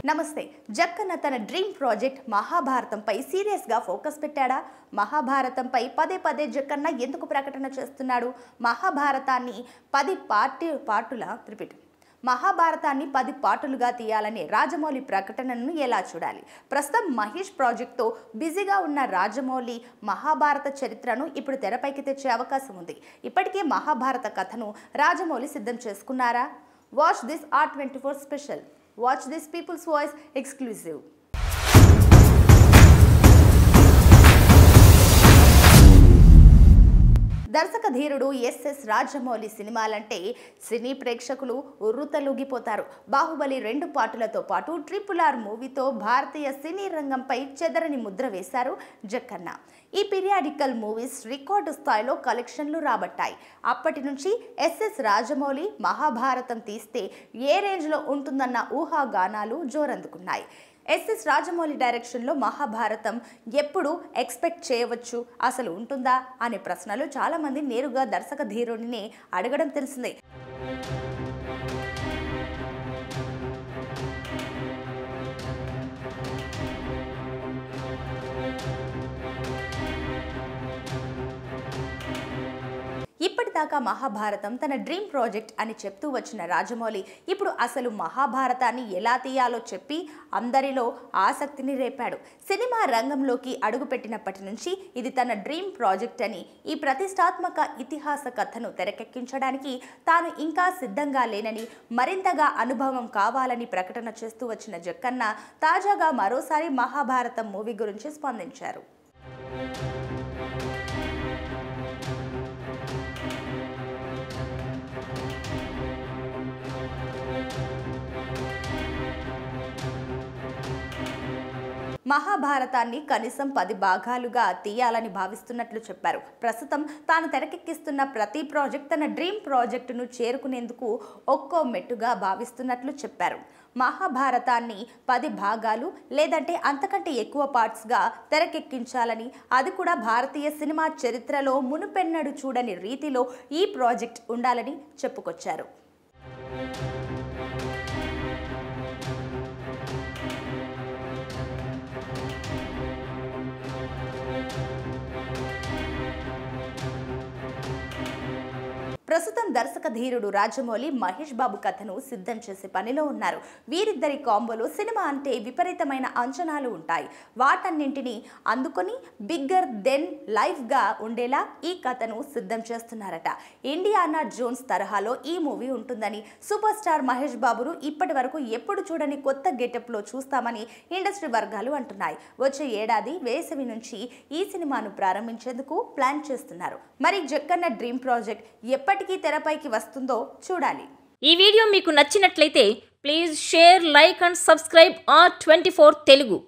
నమస్తే జక్కన్న తన dream project మహాభారతంపై సీరియస్గా ఫోకస్ పెట్టాడా మహాభారతంపై పదే పదే జక్కన్న ఎందుకు ప్రకటన చేస్తున్నాడు మహాభారతాన్ని పది పార్టీ పార్టుల రిపీట్ మహాభారతాన్ని పది పార్టులుగా తీయాలనే రాజమౌళి ప్రకటనను ఎలా చూడాలి ప్రస్తుతం మహేష్ ప్రాజెక్ట్తో బిజీగా ఉన్న రాజమౌళి మహాభారత చరిత్రను ఇప్పుడు తెరపైకి తెచ్చే అవకాశం ఉంది ఇప్పటికే మహాభారత కథను రాజమౌళి సిద్ధం చేసుకున్నారా watch this R twenty four special watch this people's voice exclusive దర్శక ధీరుడు ఎస్ఎస్ రాజమౌళి సినిమాలంటే సినీ ప్రేక్షకులు ఉర్రుతలూగిపోతారు బాహుబలి రెండు పాటలతో పాటు ట్రిపుల్ ఆర్ మూవీతో భారతీయ సినీ రంగంపై చెదరని ముద్ర వేశారు జక్కన్న ఈ పీరియాడికల్ మూవీస్ రికార్డు స్థాయిలో కలెక్షన్లు రాబట్టాయి అప్పటి నుంచి ఎస్ఎస్ రాజమౌళి మహాభారతం తీస్తే ఏ రేంజ్లో ఉంటుందన్న ఊహాగానాలు జోరందుకున్నాయి ఎస్ఎస్ రాజమౌళి డైరెక్షన్లో మహాభారతం ఎప్పుడు ఎక్స్పెక్ట్ చేయవచ్చు అసలు ఉంటుందా అనే ప్రశ్నలు చాలామంది నేరుగా దర్శక ధీరుడిని అడగడం తెలిసిందే ఇప్పటిదాకా మహాభారతం తన డ్రీమ్ ప్రాజెక్ట్ అని చెప్తూ వచ్చిన రాజమౌళి ఇప్పుడు అసలు మహాభారతాన్ని ఎలా తీయాలో చెప్పి అందరిలో ఆసక్తిని రేపాడు సినిమా రంగంలోకి అడుగుపెట్టినప్పటి నుంచి ఇది తన డ్రీమ్ ప్రాజెక్ట్ అని ఈ ప్రతిష్టాత్మక ఇతిహాస కథను తెరకెక్కించడానికి తాను ఇంకా సిద్ధంగా లేనని మరింతగా అనుభవం కావాలని ప్రకటన చేస్తూ వచ్చిన జక్కన్న తాజాగా మరోసారి మహాభారతం మూవీ గురించి స్పందించారు మహాభారతాన్ని కనీసం పది భాగాలుగా తీయాలని భావిస్తున్నట్లు చెప్పారు ప్రస్తుతం తాను తెరకెక్కిస్తున్న ప్రతి ప్రాజెక్ట్ తన డ్రీమ్ ప్రాజెక్టును చేరుకునేందుకు ఒక్కో మెట్టుగా భావిస్తున్నట్లు చెప్పారు మహాభారతాన్ని పది భాగాలు లేదంటే అంతకంటే ఎక్కువ పార్ట్స్గా తెరకెక్కించాలని అది కూడా భారతీయ సినిమా చరిత్రలో మునుపెన్నడు చూడని రీతిలో ఈ ప్రాజెక్ట్ ఉండాలని చెప్పుకొచ్చారు ప్రస్తుతం దర్శక ధీరుడు రాజమౌళి మహేష్ బాబు కథను సిద్ధం చేసే పనిలో ఉన్నారు వీరిద్దరి కాంబోలో సినిమా అంటే విపరీతమైన అంచనాలు ఉంటాయి వాటన్నింటినీ అందుకొని బిగ్గర్ దెన్ లైఫ్గా ఉండేలా ఈ కథను సిద్ధం చేస్తున్నారట ఇండియానా జోన్స్ తరహాలో ఈ మూవీ ఉంటుందని సూపర్ స్టార్ మహేష్ బాబును ఇప్పటి వరకు ఎప్పుడు చూడని కొత్త గెటప్లో చూస్తామని ఇండస్ట్రీ వర్గాలు అంటున్నాయి వచ్చే ఏడాది వేసవి నుంచి ఈ సినిమాను ప్రారంభించేందుకు ప్లాన్ చేస్తున్నారు మరి జక్కన్న డ్రీమ్ ప్రాజెక్ట్ ఎప్పటికీ తెరపైకి వస్తుందో చూడాలి ఈ వీడియో మీకు నచ్చినట్లయితే please share like and subscribe R twenty Telugu